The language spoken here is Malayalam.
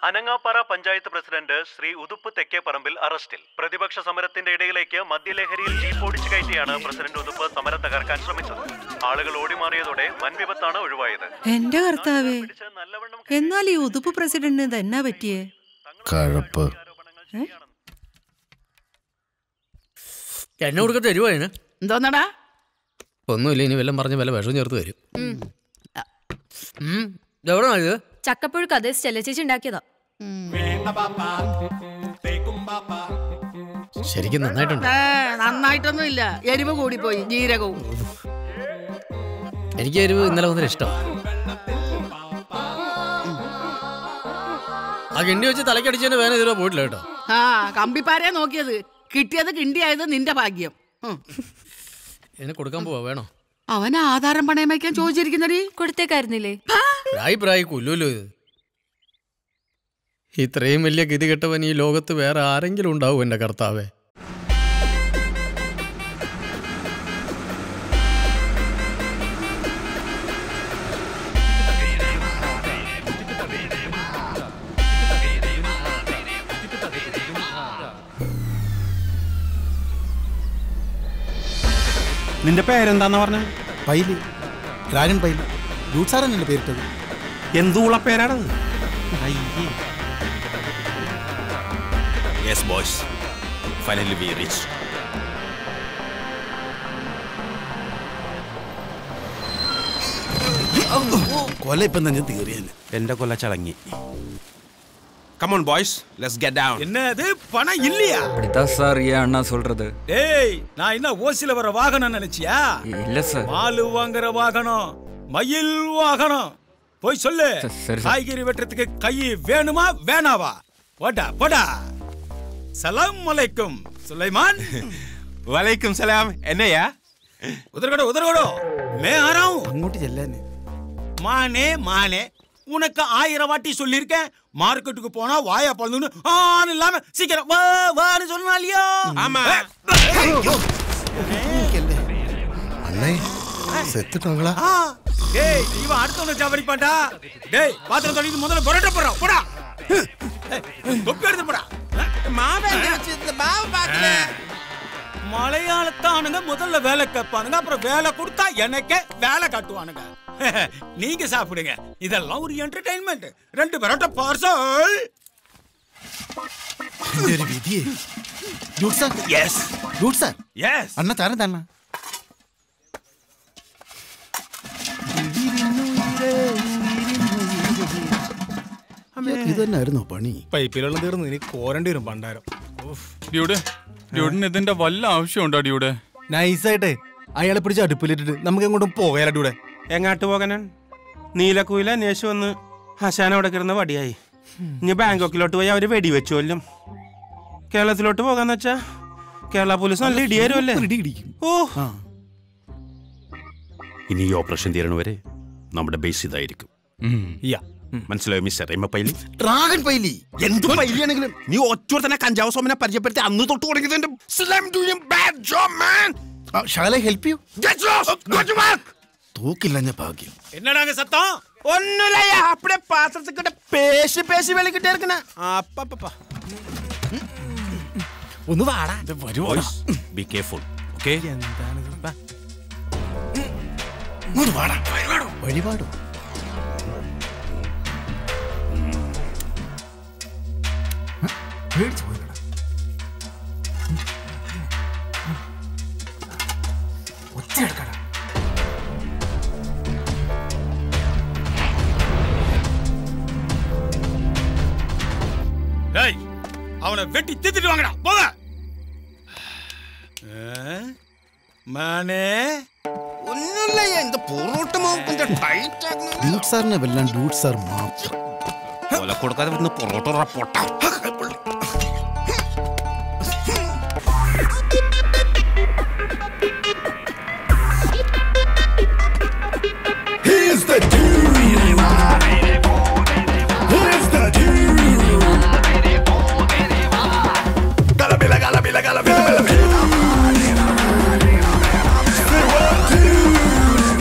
അനങ്ങാപ്പാറ പഞ്ചായത്ത് പ്രസിഡന്റ് ശ്രീ ഉതുപ്പ് തെക്കേപ്പറമ്പിൽ അറസ്റ്റിൽ പ്രതിപക്ഷ സമരത്തിന്റെ ഇടയിലേക്ക് മദ്യലഹരിയിൽ ജീപ്പ് ഓടിച്ചു കയറ്റിയാണ് പ്രസിഡന്റ് ഉതുപ്പ് സമരം തകർക്കാൻ ശ്രമിച്ചത് ആളുകൾ ഓടിമാറിയതോടെ വൻ വിപത്താണ് ഒഴിവായത് എന്റെ കർത്താവേ പിടിച്ച് നല്ലവണ്ണം എന്നാൽ ഈ ഉതുപ്പ് പ്രസിഡന്റിന് ഇതെന്നാ പറ്റിയേ കഴപ്പ് എന്നെ കൊടുക്ക തരുമോ അതിന് എന്തോന്നടാ ഒന്നുമില്ല ഇനി വല്ലതും പറഞ്ഞ് വല്ല വിഷം ചേർത്ത് തരും ഉം. ഇതെവിടാ ഇത് ചക്കപ്പുഴുക്ക് അതേ സ്റ്റെല്ല ചേച്ചി ഉണ്ടാക്കിയതാ ശരിക്കും നന്നായിട്ടുണ്ട് ഏ, നന്നായിട്ടൊന്നും ഇല്ല എരിവ് കൂടിപ്പോയി ജീരകവും എനിക്ക് എരിവ് ഇന്നലെ മുതൽ ഇഷ്ടം ആ കിണ്ടി വെച്ച് തലക്കടിച്ചതിന് വേന ഇതുവരെ പോയിട്ടില്ല കേട്ടോ ആ കമ്പിപ്പാരയെ നോക്കിയത് കിട്ടിയത് കിണ്ടിയായത് നിന്റെ ഭാഗ്യം ഉം. ഇതിന് കൊടുക്കാൻ പോവാ വേണോ അവൻ ആധാരം പണയം വയ്ക്കാൻ ചോദിച്ചിരിക്കുന്നടി കൊടുത്തേക്കായിരുന്നില്ലേ പ്രായി പ്രായി കൊല്ലുമല്ലോ ഇത് ഇത്രയും വലിയ ഗതി കെട്ടവൻ ഈ ലോകത്ത് വേറെ ആരെങ്കിലും ഉണ്ടാവും എൻ്റെ കർത്താവേ നിന്റെ പേരെന്താന്ന് പറഞ്ഞ പൈല് ഡ്രാഗൺ പൈല് ഡൂട്ട് സാറന്നല്ലേ പേരിട്ടത് എന്തുള്ള പേരാണത് അയ്യേ yes boys finally we reach കൊല ഇപ്പം തന്നെ തീറിയാണ് എന്റെ കൊല്ല ചളങ്ങി come on boys let's get down என்னது பணம் இல்லையா அப்படிதான் சார் ஏன் அண்ணா சொல்றது டேய் நான் என்ன ஓசில வர வாகனம் நினைச்சியா இல்ல சார் மாலு வாங்குற வாகனம் மயில் வாகனம் போய் சொல்லு சரி, சரி. காய்கறி வெட்டுறதுக்கு கை வேணுமா வேணாவா போடா போடா சலாம் அலைக்கும் சுலைமான் വലൈക്കും സലാം എന്നയ്യാ उधर करो उधर करो मैं आ रहा हूँ അങ്ങോട്ട് ചെല്ലാന് மானே மானே உனக்கு ஆயிரம் வாட்டி சொல்லியிருக்கேன் மார்க்கெட்டுக்கு போனா வாயா பழந்துன்னு ஆன்னு இல்லாம சீக்கிரம் வா வான்னு சொன்னா இல்லையா ஆமா. അണ്ണേ സെത്തിട്ടോങ്ങളാ ஆ, டேய் இவன் அடுத்தவனை சவரிப்பான்டா டேய் பாத்திரம் தொழில் முதல்ல புரட்ட போறான் போடா ஏய், தொப்பி எடுத்து போடா மலையாளத்தானுங்க முதல்ல வேலை கேட்பானுங்க அப்புறம் வேலை கொடுத்தா எனக்கே வேலை காட்டுவானுங்க நீங்க சாப்பிடுங்க இதெல்லாம் ஒரு என்டர்டைன்மெண்ட் ரெண்டு பரோட்டா பார்சல் ഒരു വിധിയേ ഡൂട്ട് സാർ எஸ் ഡൂട്ട് സാർ எஸ் അണ്ണ താരം തന്നെ ഇത് തന്നെയായിരുന്നോ പണി പൈപ്പിലുള്ള തീർന്നു ഇനി കോരണ്ടി വരും പണ്ടാരം ഡ്യൂഡ് ഡ്യൂഡിന് ഇതിന്റെ വല്ല ആവശ്യമുണ്ടോ ഡ്യൂഡ് നൈസായിട്ടെ അയാളെ പിടിച്ച് അടുപ്പിലിട്ടിട്ട് നമുക്ക് എങ്ങോട്ടും പോയാലോ ഡ്യൂടെ എങ്ങാട്ട് പോകാനാണ് നീലക്കുയില അന്വേഷിച്ച് വന്ന് ഹസാൻ അവിടെ കിടന്ന വടിയായി ഇനി ബാങ്കോക്കിലോട്ട് പോയി അവര് വെടിവെച്ചു കൊല്ലും കേരളത്തിലോട്ട് പോകാന്ന് വെച്ചാ കേരള പോലീസ് നല്ല ഇടിയാരുമല്ലേ ഇടിക്കും ഓ ഇനി ഈ ഓപ്പറേഷൻ തീരണവരെ നമ്മുടെ ബേസ് ഇതായിരിക്കും യാ മനസ്സിലായോ മിസ്റ്റർ എമ്മപ്പൈലി ഡ്രാഗൺ പൈലി എന്ത് പൈലിയാണെങ്കിലും നീ ഒറ്റ കഞ്ചാവ് സോമനെ പരിചയപ്പെടുത്തി അന്ന് തൊട്ട് തുടങ്ങിയതിന്റെ Slam doing bad job, man. Shall I help you Get lost. Go to work. തൂക്കില്ലഞ്ഞ ഭാഗ്യം என்னடாங்க சத்தம் ഒന്നുമില്ല അപ്പടെ പാത്രത്തിക്കിട്ട് പേശി പേശി വെളിക്കിട്ടേ ഇരിക്കണ അപ്പപ്പ ഒന്ന് വാടാ Boys, be careful. Okay? ഇങ്ങോട്ട് വാടാ വഴിപാടോ വഴിപാടോ പേടിച്ചു പോയിക്കടാ ഒച്ചയെടുക്കടാ டேய் அவனை வெட்டி தீத்துட்டு வாங்கடா போங்க ஆ? மானே ഒന്നുമില്ല എന്റെ പൊറോട്ട് ടൈറ്റ് ഡ്യൂട്ട് സാറിനെ വെല്ലാൻ ഡ്യൂട്ട് സാർ മാത്രം കൊല കൊടുക്കാതെ ഇവിടുന്ന് പൊറോട്ട പൊട്ട